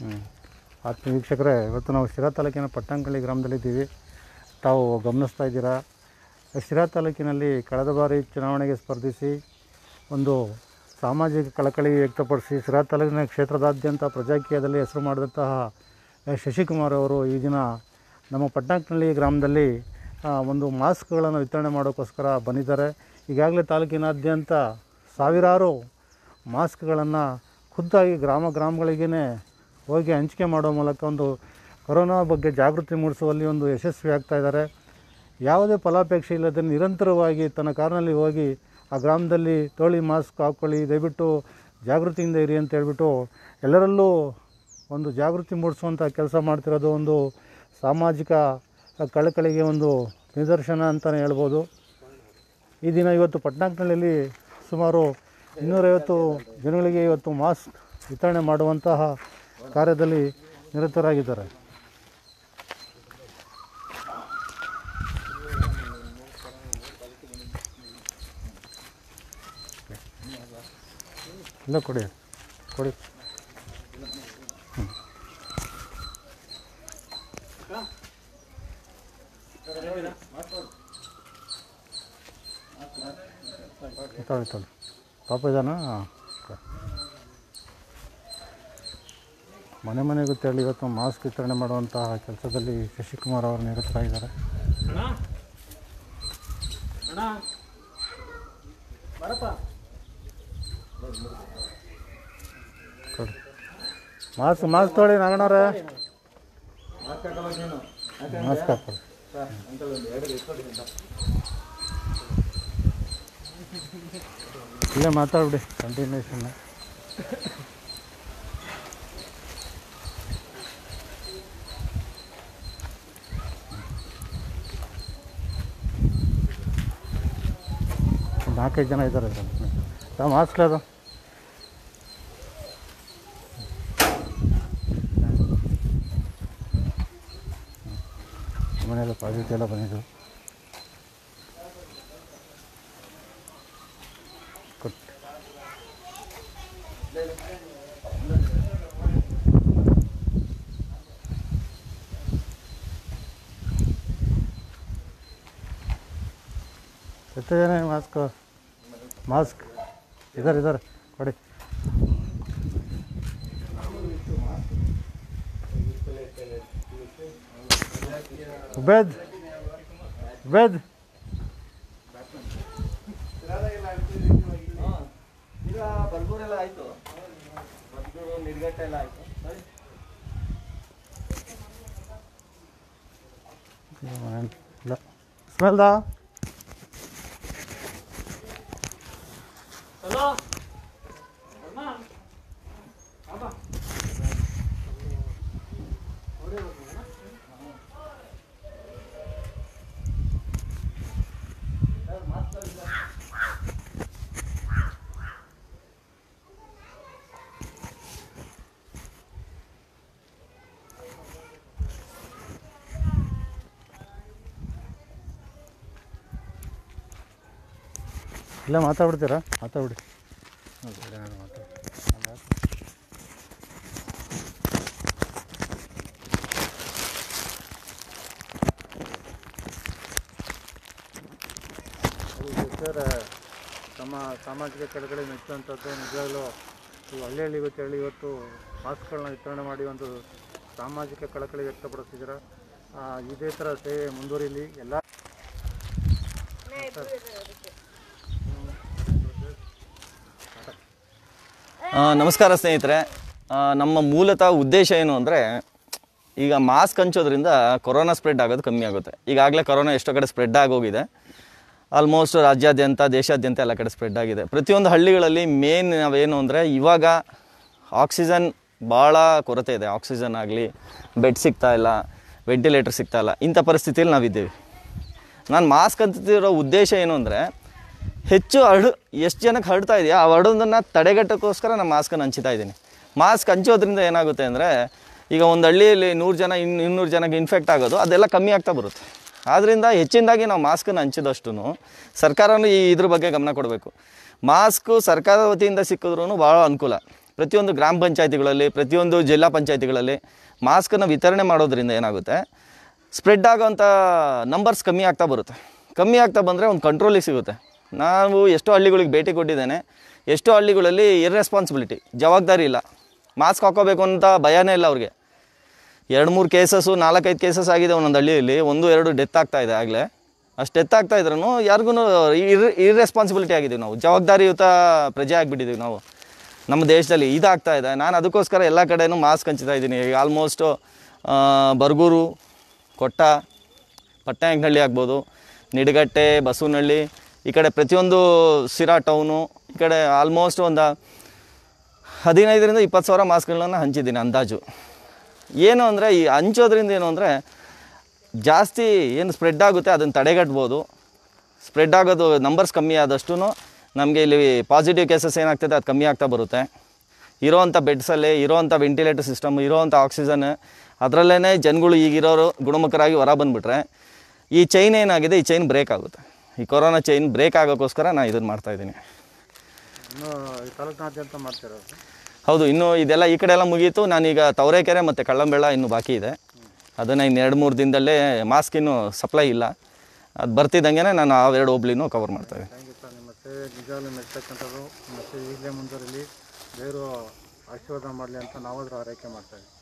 ಆತ್ಮೀಯ ವೀಕ್ಷಕರೇ ಇವತ್ತು ನಾವು ಶಿರಾ ತಾಲೂಕಿನ ಪಟ್ಟಂಕಳ್ಳಿ ಗ್ರಾಮದಲ್ಲಿದ್ದೀವಿ ತಾವು ಗಮನಿಸ್ತಾ ಇದ್ದೀರಾ ಶಿರಾ ತಾಲೂಕಿನಲ್ಲಿ ಕಳೆದ ಬಾರಿ ಚುನಾವಣೆಗೆ ಸ್ಪರ್ಧಿಸಿ ಒಂದು ಸಾಮಾಜಿಕ ಕಳಕಳಿ ವ್ಯಕ್ತಪಡಿಸಿ ಶಿರಾ ತಾಲೂಕಿನ ಕ್ಷೇತ್ರದಾದ್ಯಂತ ಪ್ರಜಾಕೀಯದಲ್ಲಿ ಹೆಸರು ಮಾಡಿದಂತಹ ಶಶಿಕುಮಾರ್ ಅವರು ಈ ದಿನ ನಮ್ಮ ಪಟ್ಟಣಕನಹಳ್ಳಿ ಗ್ರಾಮದಲ್ಲಿ ಆ, ಒಂದು ಮಾಸ್ಕ್ಗಳನ್ನು ವಿತರಣೆ ಮಾಡೋಕ್ಕೋಸ್ಕರ ಬಂದಿದ್ದಾರೆ ಈಗಾಗಲೇ ತಾಲೂಕಿನಾದ್ಯಂತ ಸಾವಿರಾರು ಮಾಸ್ಕ್ಗಳನ್ನು ಖುದ್ದಾಗಿ ಗ್ರಾಮ ಗ್ರಾಮಗಳಿಗೇ ಹೋಗಿ ಹಂಚಿಕೆ ಮಾಡೋ ಮೂಲಕ ಒಂದು ಕೊರೋನಾ ಬಗ್ಗೆ ಜಾಗೃತಿ ಮೂಡಿಸುವಲ್ಲಿ ಒಂದು ಯಶಸ್ವಿ ಆಗ್ತಾ ಇದ್ದಾರೆ ಯಾವುದೇ ಫಲಾಪೇಕ್ಷೆ ಇಲ್ಲದೆ ನಿರಂತರವಾಗಿ ತನ್ನ ಕಾರಿನಲ್ಲಿ ಹೋಗಿ ಆ ಗ್ರಾಮದಲ್ಲಿ ತೋಳಿ ಮಾಸ್ಕ್ ಹಾಕ್ಕೊಳ್ಳಿ ದಯವಿಟ್ಟು ಜಾಗೃತಿಯಿಂದ ಇರಿ ಅಂತ ಹೇಳ್ಬಿಟ್ಟು ಎಲ್ಲರಲ್ಲೂ ಒಂದು ಜಾಗೃತಿ ಮೂಡಿಸುವಂಥ ಕೆಲಸ ಮಾಡ್ತಿರೋದು ಒಂದು ಸಾಮಾಜಿಕ ಕಳಕಳಿಗೆ ಒಂದು ನಿದರ್ಶನ ಅಂತಲೇ ಹೇಳ್ಬೋದು ಈ ದಿನ ಇವತ್ತು ಪಟ್ಟಣಕನಹಳ್ಳಿಯಲ್ಲಿ ಸುಮಾರು ಇನ್ನೂರೈವತ್ತು ಜನಗಳಿಗೆ ಇವತ್ತು ಮಾಸ್ಕ್ ವಿತರಣೆ ಮಾಡುವಂತಹ ಕಾರ್ಯದಲ್ಲಿ ನಿರತರಾಗಿದ್ದಾರೆ ಇಲ್ಲ ಕೊಡಿ ಕೊಡಿ ತೊಳಿ ತೊಳಿ ಪಾಪ ಇದಾನ ಮನೆ ಮನೆಗೂ ತೆರಳಿ ಇವತ್ತು ಮಾಸ್ಕ್ ವಿತರಣೆ ಮಾಡುವಂತಹ ಕೆಲಸದಲ್ಲಿ ಶಶಿಕುಮಾರ್ ಅವರು ನಿರತರಾಗಿದ್ದಾರೆ ಕೊಡಿ ಮಾಸ್ಕ್ ಮಾಸ್ಕ್ ತೊಳಿ ನಾಗಣ್ಣವ್ರೆ ಮಾಸ್ಕ್ ಹಾಕೊಳ್ಳಿ ಇಲ್ಲೇ ಮಾತಾಡ್ಬಿಡಿ ಕಂಟಿನ್ಯೂಷನ್ ಒಂದು ನಾಲ್ಕೈದು ಜನ ಇದ್ದಾರೆ ಯಾವ ಮಾಸ್ಕ್ ಅದು ಮನೆಯಲ್ಲ ಪಾಸಿಟಿವ್ ಎಲ್ಲ ಬಂದಿದ್ದು ಕೊಟ್ಟು ಎಷ್ಟು ಜನ ಮಾಸ್ಕ್ ಮಾಸ್ಕ್ ಇದ್ದಾರೆ ಇದ್ದಾರೆ ಕೊಡಿ ಉಬೇದ್ ಉಬೇದ್ ಈಗ ಬಲ್ಗೂರೆಲ್ಲ ಆಯ್ತು ಬಲ್ಗೂರು ನಿರ್ಗಟ್ಟೆ ಎಲ್ಲ ಆಯ್ತು ಇಲ್ಲ ಸ್ಮೆಲ್ದಾ ಇಲ್ಲ ಮಾತಾಡ್ಬಿಡ್ತೀರಾ ಮಾತಾಡ್ಬಿಡಿ ಹೌದು, ನಾನು ಮಾತಾಡ್ತೀನಿ. ಸರ್ ತಮ್ಮ ಸಾಮಾಜಿಕ ಕಡೆಗಡೆ ಮೆಚ್ಚುವಂಥದ್ದು ನಿಜವಾಗ್ಲೂ ಈ ಹಳ್ಳಿ ಹಳ್ಳಿಗೂ ತೆರಳಿ ಇವತ್ತು ಮಾಸ್ಕ್ಗಳನ್ನ ವಿತರಣೆ ಮಾಡಿ ಒಂದು ಸಾಮಾಜಿಕ ಕಳಕಳಿ ವ್ಯಕ್ತಪಡಿಸಿದ್ದೀರ ಆ, ಇದೇ ಥರ ಸೇವೆ ಮುಂದುವರಿಲಿ ಎಲ್ಲ ಆ, ನಮಸ್ಕಾರ ಸ್ನೇಹಿತರೆ ಆ, ನಮ್ಮ ಮೂಲತಃ ಉದ್ದೇಶ ಏನು ಅಂದರೆ ಈಗ ಮಾಸ್ಕ್ ಹಂಚೋದ್ರಿಂದ ಕೊರೋನಾ ಸ್ಪ್ರೆಡ್ ಆಗೋದು ಕಮ್ಮಿ ಆಗುತ್ತೆ ಈಗಾಗಲೇ ಕೊರೋನಾ ಎಷ್ಟೋ ಕಡೆ ಸ್ಪ್ರೆಡ್ ಆಗೋಗಿದೆ ಆಲ್ಮೋಸ್ಟ್ ರಾಜ್ಯಾದ್ಯಂತ ದೇಶಾದ್ಯಂತ ಎಲ್ಲ ಕಡೆ ಸ್ಪ್ರೆಡ್ ಆಗಿದೆ ಪ್ರತಿಯೊಂದು ಹಳ್ಳಿಗಳಲ್ಲಿ ಮೇನ್ ನಾವೇನು ಅಂದರೆ ಇವಾಗ ಆಕ್ಸಿಜನ್ ಭಾಳ ಕೊರತೆ ಇದೆ ಆಕ್ಸಿಜನ್ ಆಗಲಿ ಬೆಡ್ ಸಿಗ್ತಾ ಇಲ್ಲ ವೆಂಟಿಲೇಟರ್ ಸಿಗ್ತಾ ಇಲ್ಲ ಇಂಥ ಪರಿಸ್ಥಿತಿಯಲ್ಲಿ ನಾವಿದ್ದೀವಿ ನಾನು ಮಾಸ್ಕ್ ಅಂತಿರೋ ಉದ್ದೇಶ ಏನು ಅಂದರೆ ಹೆಚ್ಚು ಹರಡು ಎಷ್ಟು ಜನಕ್ಕೆ ಹರಡ್ತಾ ಇದೆಯಾ ಆ ಹರಡೋದನ್ನು ತಡೆಗಟ್ಟೋಕ್ಕೋಸ್ಕರ ನಾನು ಮಾಸ್ಕನ್ನು ಹಂಚ್ತಾ ಇದ್ದೀನಿ ಮಾಸ್ಕ್ ಹಂಚೋದ್ರಿಂದ ಏನಾಗುತ್ತೆ ಅಂದರೆ ಈಗ ಒಂದು ಹಳ್ಳಿಯಲ್ಲಿ ನೂರು ಜನ ಇನ್ನು ಇನ್ನೂರು ಜನಕ್ಕೆ ಇನ್ಫೆಕ್ಟ್ ಆಗೋದು ಅದೆಲ್ಲ ಕಮ್ಮಿ ಆಗ್ತಾ ಬರುತ್ತೆ ಆದ್ದರಿಂದ ಹೆಚ್ಚಿನದಾಗಿ ನಾವು ಮಾಸ್ಕನ್ನು ಹಂಚಿದಷ್ಟು ಸರ್ಕಾರನೂ ಈ ಇದ್ರ ಬಗ್ಗೆ ಗಮನ ಕೊಡಬೇಕು ಮಾಸ್ಕು ಸರ್ಕಾರದ ವತಿಯಿಂದ ಸಿಕ್ಕಿದ್ರೂ ಭಾಳ ಅನುಕೂಲ ಪ್ರತಿಯೊಂದು ಗ್ರಾಮ ಪಂಚಾಯತಿಗಳಲ್ಲಿ ಪ್ರತಿಯೊಂದು ಜಿಲ್ಲಾ ಪಂಚಾಯತಿಗಳಲ್ಲಿ ಮಾಸ್ಕನ್ನು ವಿತರಣೆ ಮಾಡೋದ್ರಿಂದ ಏನಾಗುತ್ತೆ ಸ್ಪ್ರೆಡ್ ಆಗೋವಂಥ ನಂಬರ್ಸ್ ಕಮ್ಮಿ ಆಗ್ತಾ ಬರುತ್ತೆ ಕಮ್ಮಿ ಆಗ್ತಾ ಬಂದರೆ ಒಂದು ಕಂಟ್ರೋಲಿಗೆ ಸಿಗುತ್ತೆ ನಾವು ಎಷ್ಟೋ ಹಳ್ಳಿಗಳಿಗೆ ಭೇಟಿ ಕೊಟ್ಟಿದ್ದೇನೆ ಎಷ್ಟೋ ಹಳ್ಳಿಗಳಲ್ಲಿ ಇರ್ರೆಸ್ಪಾನ್ಸಿಬಿಲಿಟಿ ಜವಾಬ್ದಾರಿ ಇಲ್ಲ ಮಾಸ್ಕ್ ಹಾಕೋಬೇಕು ಅಂತ ಭಯನೇ ಇಲ್ಲ ಅವ್ರಿಗೆ ಎರಡು ಮೂರು ಕೇಸಸ್ಸು ನಾಲ್ಕೈದು ಕೇಸಸ್ ಆಗಿದೆ ಒಂದೊಂದು ಹಳ್ಳಿಯಲ್ಲಿ ಒಂದು ಎರಡು ಡೆತ್ ಆಗ್ತಾ ಇದೆ ಆಗಲೇ ಅಷ್ಟು ಡೆತ್ ಆಗ್ತಾ ಇದ್ರೂ ಯಾರಿಗೂ ಇರ್ ಇರ್ರೆಸ್ಪಾನ್ಸಿಬಿಲಿಟಿ ಆಗಿದ್ದೀವಿ ನಾವು ಜವಾಬ್ದಾರಿಯುತ ಪ್ರಜೆ ಆಗಿಬಿಟ್ಟಿದ್ದೀವಿ ನಾವು ನಮ್ಮ ದೇಶದಲ್ಲಿ ಇದಾಗ್ತಾ ಇದೆ ನಾನು ಅದಕ್ಕೋಸ್ಕರ ಎಲ್ಲ ಕಡೆನೂ ಮಾಸ್ಕ್ ಹಂಚ್ತಾ ಇದ್ದೀನಿ ಈಗ ಆಲ್ಮೋಸ್ಟು ಬರಗೂರು ಕೊಟ್ಟ ಪಟ್ಟಣಹಳ್ಳಿ ಆಗ್ಬೋದು ನಿಡಗಟ್ಟೆ ಬಸವನಹಳ್ಳಿ ಈ ಕಡೆ ಪ್ರತಿಯೊಂದು ಸಿರಾ ಟೌನು ಈ ಕಡೆ ಆಲ್ಮೋಸ್ಟ್ ಒಂದು ಹದಿನೈದರಿಂದ ಇಪ್ಪತ್ತು ಸಾವಿರ ಮಾಸ್ಕ್ಗಳನ್ನ ಹಂಚಿದ್ದೀನಿ ಅಂದಾಜು ಏನು ಅಂದರೆ ಈ ಹಂಚೋದ್ರಿಂದ ಏನು ಅಂದರೆ ಜಾಸ್ತಿ ಏನು ಸ್ಪ್ರೆಡ್ ಆಗುತ್ತೆ ಅದನ್ನು ತಡೆಗಟ್ಬೋದು ಸ್ಪ್ರೆಡ್ ಆಗೋದು ನಂಬರ್ಸ್ ಕಮ್ಮಿ ಆದಷ್ಟು ನಮಗೆ ಇಲ್ಲಿ ಪಾಸಿಟಿವ್ ಕೇಸಸ್ ಏನಾಗ್ತದೆ ಅದು ಕಮ್ಮಿ ಆಗ್ತಾ ಬರುತ್ತೆ ಇರೋವಂಥ ಬೆಡ್ಸಲ್ಲಿ ಇರೋವಂಥ ವೆಂಟಿಲೇಟರ್ ಸಿಸ್ಟಮ್ ಇರೋವಂಥ ಆಕ್ಸಿಜನ್ ಅದರಲ್ಲೇ ಜನಗಳು ಈಗಿರೋರು ಗುಣಮುಖರಾಗಿ ಹೊರ ಬಂದುಬಿಟ್ರೆ ಈ ಚೈನ್ ಏನಾಗಿದೆ ಈ ಚೈನ್ ಬ್ರೇಕ್ ಆಗುತ್ತೆ ಈ ಕೊರೋನಾ ಚೈನ್ ಬ್ರೇಕ್ ಆಗೋಕ್ಕೋಸ್ಕರ ನಾನು ಇದನ್ನು ಮಾಡ್ತಾಯಿದ್ದೀನಿ ಇನ್ನು ಈ ತಾಲೂಕಿನಾದ್ಯಂತ ಮಾಡ್ತಿರೋದು ಹೌದು ಇನ್ನು ಇದೆಲ್ಲ ಈ ಕಡೆ ಎಲ್ಲ ಮುಗೀತು ನಾನೀಗ ತವರೆಕೆರೆ ಮತ್ತು ಕಳ್ಳಂಬೆಳ ಇನ್ನೂ ಬಾಕಿ ಇದೆ ಅದನ್ನು ಇನ್ನು ಎರಡು ಮೂರು ದಿನದಲ್ಲೇ ಮಾಸ್ಕ್ ಇನ್ನೂ ಸಪ್ಲೈ ಇಲ್ಲ ಅದು ಬರ್ತಿದ್ದಂಗೆ ನಾನು ಅವೆರಡು ಹೋಬ್ಳಿನೂ ಕವರ್ ಮಾಡ್ತಾಯಿದ್ದೀನಿ ಥ್ಯಾಂಕ್ ಯು ಸರ್ ನಿಮ್ಮ ಸೇವೆ ನಿಜವಾಗ್ಲೂ ಮೆಚ್ಚತಕ್ಕಂಥದ್ದು ನಿಮ್ಮ ಸೇವೆ ಈಗಲೇ ಮುಂದುವರಿಲಿ ದೇವರು ಆಶೀರ್ವಾದ ಮಾಡಲಿ ಅಂತ ನಾವಾದರೂ ಆರೈಕೆ ಮಾಡ್ತಾ ಇದ್ದೀವಿ